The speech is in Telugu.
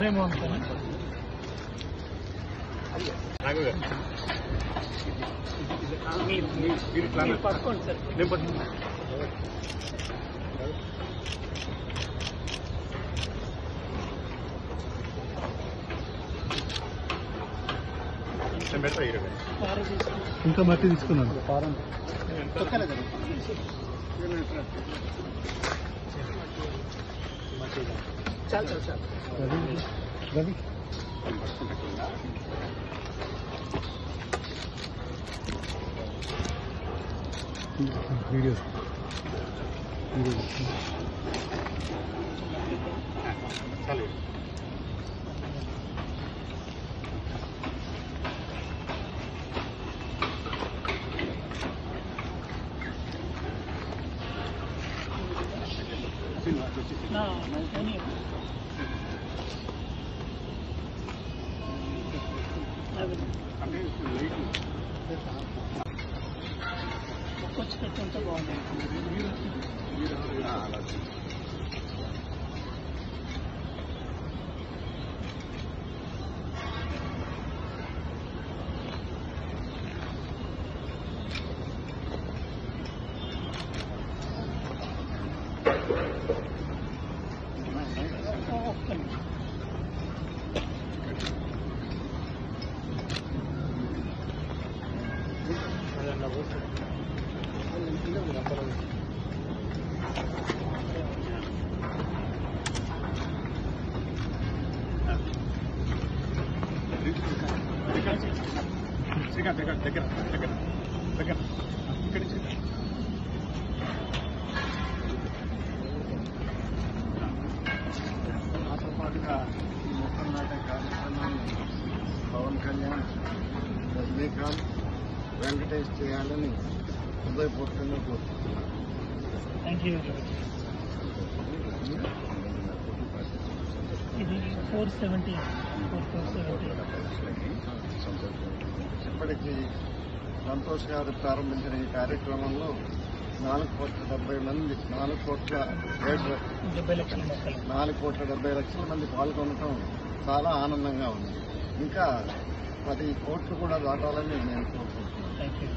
పట్టుకోండి సార్ ఇంకా మట్టి తీసుకున్నాను చాలు చాలు చాలు రవి రవి వీడియో వీడియో నా పోనీ. అది. ఒక్కొచ్చి పెట్టుంటే బాగుంటుంది ఒక్క నిమిషం. దగ్గర దగ్గర దగ్గర దగ్గర ఇక్కడి నుంచి నాతో పాటుగా ఈ మొత్తం నాటే కార్యక్రమాన్ని పవన్ కళ్యాణ్ రజనీకాంత్ వెంకటేష్ చేయాలని హృదయపూర్వకంగా కోరుకుంటున్నాను థ్యాంక్ యూ వెరీ మచ్ ఇది four seventy four four seventy ఇప్పటికీ సంతోష్ గారు ప్రారంభించిన ఈ కార్యక్రమంలో నాలుగు కోట్ల డెబ్బై మంది నాలుగు కోట్ల ఏడు డెబ్బై లక్షల మొక్కలు నాలుగు కోట్ల డెబ్బై లక్షల మంది పాల్గొనడం చాలా ఆనందంగా ఉంది ఇంకా పది కోట్లు కూడా దాటాలని నేను కోరుకుంటున్నాను థ్యాంక్ యూ